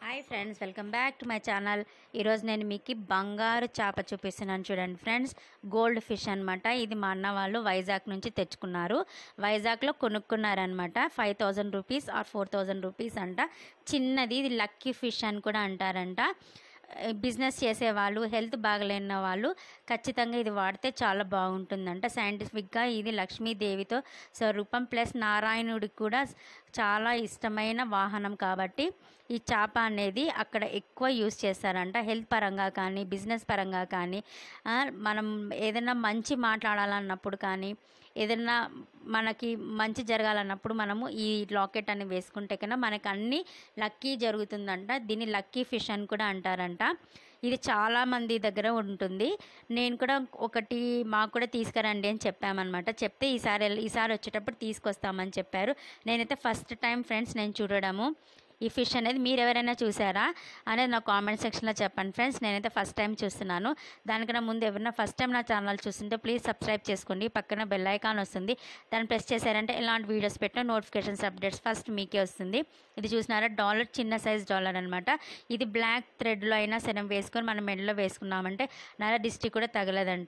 hi friends welcome back to my channel ఈరోజు నేను మీకు బంగారు చేప చూపిస్తున్నాను చూడండి ఫ్రెండ్స్ గోల్డ్ ఫిష్ అనమాట ఇది మా అన్న వాళ్ళు వైజాగ్ నుంచి తెచ్చుకున్నారు వైజాగ్లో కొనుక్కున్నారనమాట five thousand rupees or four thousand rupees అంట చిన్నది ఇది లక్కీ ఫిష్ అని కూడా అంటారంట బిజినెస్ చేసేవాళ్ళు హెల్త్ బాగలేని వాళ్ళు ఖచ్చితంగా ఇది వాడితే చాలా బాగుంటుందంట సైంటిఫిక్గా ఇది లక్ష్మీదేవితో స్వరూపం ప్లస్ నారాయణుడికి కూడా చాలా ఇష్టమైన వాహనం కాబట్టి ఈ చేప అనేది అక్కడ ఎక్కువ యూస్ చేస్తారంట హెల్త్ పరంగా కానీ బిజినెస్ పరంగా కానీ ఆ, మనం ఏదైనా మంచి మాట్లాడాలన్నప్పుడు కానీ ఏదైనా మనకి మంచి జరగాలన్నప్పుడు మనము ఈ లాకెట్ అని వేసుకుంటే కన్నా మనకి అన్ని లక్కీ జరుగుతుందంట దీన్ని లక్కీ ఫిష్ అని కూడా అంటారంట ఇది చాలా మంది దగ్గర ఉంటుంది నేను కూడా ఒకటి మాకు కూడా తీసుకురండి అని చెప్పామన్నమాట చెప్తే ఈసారి ఈసారి వచ్చేటప్పుడు తీసుకొస్తామని చెప్పారు నేనైతే ఫస్ట్ టైం ఫ్రెండ్స్ నేను చూడడము ఈ ఫిష్ అనేది మీరు ఎవరైనా చూసారా అనేది నా కామెంట్ సెక్షన్లో చెప్పండి ఫ్రెండ్స్ నేనైతే ఫస్ట్ టైం చూస్తున్నాను దానికన్నా ముందు ఎవరైనా ఫస్ట్ టైం నా ఛానల్ చూస్తుంటే ప్లీజ్ సబ్స్క్రైబ్ చేసుకోండి పక్కన బెల్ ఐకాన్ వస్తుంది దాన్ని ప్రెస్ చేశారంటే ఎలాంటి వీడియోస్ పెట్టినా నోటిఫికేషన్స్ అప్డేట్స్ ఫస్ట్ మీకే వస్తుంది ఇది చూసినారా డాలర్ చిన్న సైజ్ డాలర్ అనమాట ఇది బ్లాక్ థ్రెడ్లో అయినా సరే వేసుకొని మనం మెడలో వేసుకున్నామంటే నల్ల డిస్ట్రిక్ కూడా తగలదంట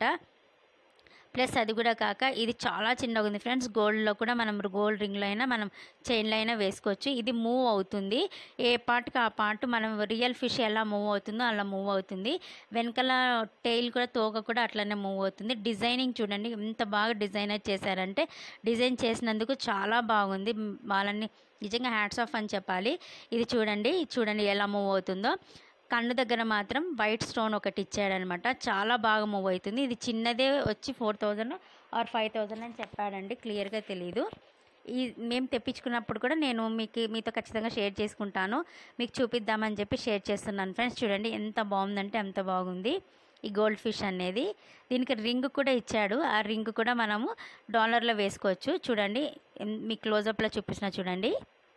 ప్లస్ అది కూడా కాక ఇది చాలా చిన్నగా ఉంది ఫ్రెండ్స్ గోల్డ్లో కూడా మనం గోల్డ్ రింగ్లో అయినా మనం చైన్లో అయినా వేసుకోవచ్చు ఇది మూవ్ అవుతుంది ఏ పార్ట్కి ఆ పార్ట్ మనం రియల్ ఫిష్ ఎలా మూవ్ అవుతుందో అలా మూవ్ అవుతుంది వెనకాల టైల్ కూడా తోక కూడా అట్లనే మూవ్ అవుతుంది డిజైనింగ్ చూడండి ఎంత బాగా డిజైన్ చేశారంటే డిజైన్ చేసినందుకు చాలా బాగుంది మ్, వాళ్ళని నిజంగా హ్యాట్స్ ఆఫ్ అని చెప్పాలి ఇది చూడండి ఇది చూడండి ఎలా మూవ్ అవుతుందో కన్ను దగ్గర మాత్రం వైట్ స్టోన్ ఒకటి ఇచ్చాడనమాట చాలా బాగా మూవ్ అవుతుంది ఇది చిన్నదే వచ్చి four thousand or five thousand అని చెప్పాడండి క్లియర్గా తెలియదు ఈ మేము తెప్పించుకున్నప్పుడు కూడా నేను మీకు మీతో ఖచ్చితంగా షేర్ చేసుకుంటాను మీకు చూపిద్దామని చెప్పి షేర్ చేస్తున్నాను ఫ్రెండ్స్ చూడండి ఎంత బాగుందంటే అంత బాగుంది ఈ గోల్డ్ ఫిష్ అనేది దీనికి రింగ్ కూడా ఇచ్చాడు ఆ రింగ్ కూడా మనము డాలర్లో వేసుకోవచ్చు చూడండి ఎన్- మీ క్లోజప్లో చూపిస్తున్నా చూడండి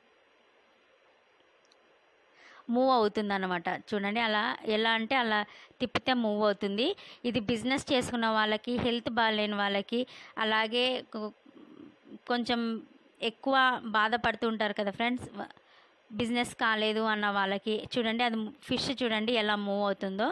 మూవ్ అవుతుంది అనమాట చూడండి అలా ఎలా అంటే అలా తిప్పితే మూవ్ అవుతుంది ఇది బిజినెస్ చేసుకున్న వాళ్ళకి హెల్త్ బాగాలేని వాళ్ళకి అలాగే కొ- కొంచెం ఎక్కువ బాధపడుతుంటారు కదా ఫ్రెండ్స్ బిజినెస్ కాలేదు అన్న వాళ్ళకి చూడండి అది ఫిష్ చూడండి ఎలా మూవ్ అవుతుందో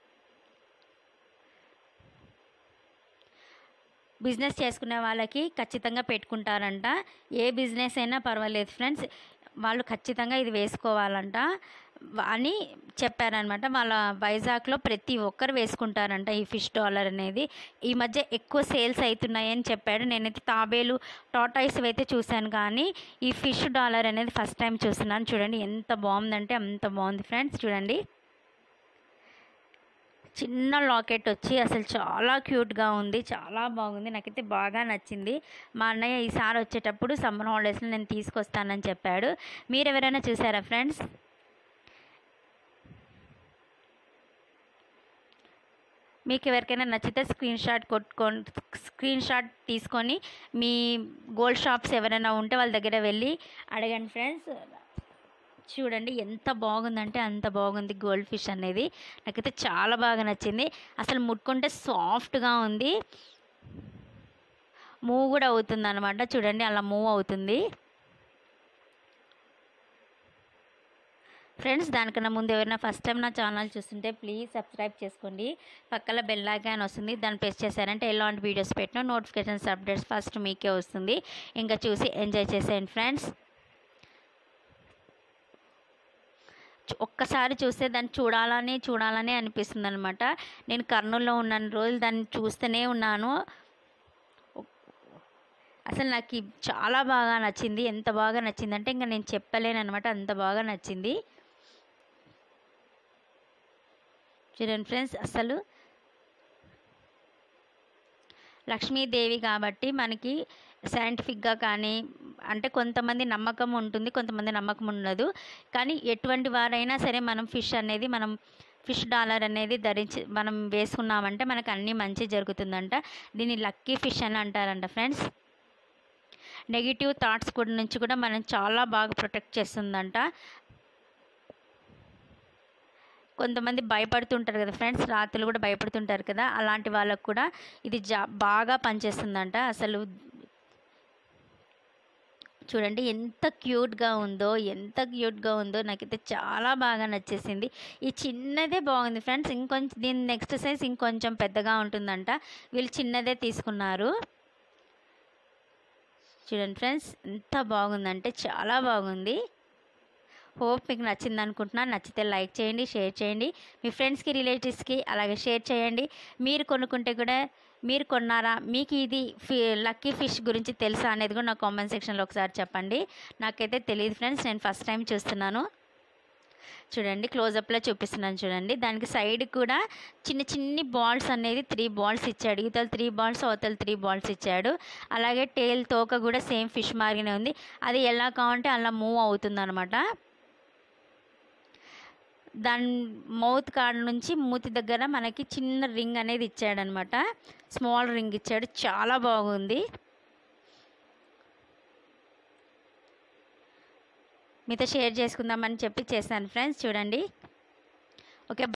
బిజినెస్ చేసుకునే వాళ్ళకి ఖచ్చితంగా పెట్టుకుంటారంట ఏ బిజినెస్ అయినా పర్వాలేదు ఫ్రెండ్స్ వాళ్ళు ఖచ్చితంగా ఇది వేసుకోవాలంట అని చెప్పారనమాట వాళ్ళ వైజాగ్లో ప్రతి ఒక్కరు వేసుకుంటారంట ఈ ఫిష్ డాలర్ అనేది ఈ మధ్య ఎక్కువ సేల్స్ అవుతున్నాయని చెప్పాడు నేనైతే తాబేలు టాటాయిస్ అయితే చూశాను కానీ ఈ ఫిష్ డాలర్ అనేది ఫస్ట్ టైం చూస్తున్నాను చూడండి ఎంత బాగుందంటే అంత బాగుంది ఫ్రెండ్స్ చూడండి చిన్న లాకెట్ వచ్చి అసలు చాలా క్యూట్గా ఉంది చాలా బాగుంది నాకైతే బాగా నచ్చింది మా అన్నయ్య ఈసారి వచ్చేటప్పుడు సమ్మర్ హాలిడేస్లో నేను తీసుకొస్తానని చెప్పాడు మీరు ఎవరైనా చూసారా ఫ్రెండ్స్ మీకు ఎవరికైనా నచ్చితే స్క్రీన్ షాట్ కొట్టుకొని స్క్రీన్ షాట్ తీసుకొని మీ గోల్డ్ షాప్స్ ఎవరైనా ఉంటే వాళ్ళ దగ్గర వెళ్ళి అడగండి ఫ్రెండ్స్ చూడండి ఎంత బాగుందంటే అంత బాగుంది గోల్డ్ ఫిష్ అనేది నాకైతే చాలా బాగా నచ్చింది అసలు ముట్టుకుంటే సాఫ్ట్గా ఉంది మూవ్ కూడా అవుతుంది అనమాట చూడండి అలా మూవ్ అవుతుంది ఫ్రెండ్స్ దానికన్నా ముందు ఎవరైనా ఫస్ట్ టైం నా ఛానల్ చూస్తుంటే ప్లీజ్ సబ్స్క్రైబ్ చేసుకోండి పక్కన బెల్ ఐకాన్ వస్తుంది దాన్ని ప్రెస్ చేశారంటే ఎలాంటి వీడియోస్ పెట్టినా నోటిఫికేషన్స్ అప్డేట్స్ ఫస్ట్ మీకే వస్తుంది ఇంకా చూసి ఎంజాయ్ చేసేయండి ఫ్రెండ్స్ చు- ఒక్కసారి చూస్తే దాన్ని చూడాలని చూడాలని అనిపిస్తుంది అనమాట నేను కర్నూలులో ఉన్న రోజులు దాన్ని చూస్తూనే ఉన్నాను అసలు నాకు ఈ చాలా బాగా నచ్చింది ఎంత బాగా నచ్చింది అంటే ఇంకా నేను చెప్పలేను అనమాట అంత బాగా నచ్చింది చూడండి ఫ్రెండ్స్ అసలు లక్ష్మీదేవి కాబట్టి మనకి సైంటిఫిక్గా కానీ అంటే కొంతమంది నమ్మకం ఉంటుంది కొంతమంది నమ్మకం ఉండదు కానీ ఎటువంటి వారైనా సరే మనం ఫిష్ అనేది మనం ఫిష్ డాలర్ అనేది ధరించి మనం వేసుకున్నామంటే మనకు అన్నీ మంచి జరుగుతుందంట దీన్ని లక్కీ ఫిష్ అని అంటారంట ఫ్రెండ్స్ నెగిటివ్ థాట్స్ కూడా నుంచి కూడా మనం చాలా బాగా ప్రొటెక్ట్ చేస్తుందంట కొంతమంది భయపడుతుంటారు కదా ఫ్రెండ్స్ రాత్రులు కూడా భయపడుతుంటారు కదా అలాంటి వాళ్ళకు కూడా ఇది జా బాగా పనిచేస్తుందంట అసలు చూడండి ఎంత క్యూట్గా ఉందో ఎంత క్యూట్గా ఉందో నాకైతే చాలా బాగా నచ్చేసింది ఈ చిన్నదే బాగుంది ఫ్రెండ్స్ ఇంకొంచెం దీని నెక్స్ట్ సైజ్ ఇంకొంచెం పెద్దగా ఉంటుందంట వీళ్ళు చిన్నదే తీసుకున్నారు చూడండి ఫ్రెండ్స్ ఎంత బాగుందంటే చాలా బాగుంది హోప్ మీకు నచ్చింది అనుకుంటున్నాను నచ్చితే లైక్ చేయండి షేర్ చేయండి మీ ఫ్రెండ్స్కి రిలేటివ్స్కి అలాగే షేర్ చేయండి మీరు కొనుక్కుంటే కూడా మీరు కొన్నారా మీకు ఇది ఫి లక్కీ ఫిష్ గురించి తెలుసా అనేది కూడా నా కామెంట్ సెక్షన్లో ఒకసారి చెప్పండి నాకైతే తెలియదు ఫ్రెండ్స్ నేను ఫస్ట్ టైం చూస్తున్నాను చూడండి క్లోజప్లో చూపిస్తున్నాను చూడండి దానికి సైడ్ కూడా చిన్న చిన్ని బాల్స్ అనేది త్రీ బాల్స్ ఇచ్చాడు ఇవతల త్రీ బాల్స్ అవతల త్రీ బాల్స్ ఇచ్చాడు అలాగే టేల్ తోక కూడా సేమ్ ఫిష్ మారిగానే ఉంది అది ఎలా కావాలంటే అలా మూవ్ అవుతుంది అనమాట దాని మౌత్ కాడ నుంచి మూతి దగ్గర మనకి చిన్న రింగ్ అనేది ఇచ్చాడనమాట స్మాల్ రింగ్ ఇచ్చాడు చాలా బాగుంది మీతో షేర్ చేసుకుందామని చెప్పి చేశాను ఫ్రెండ్స్ చూడండి ఓకే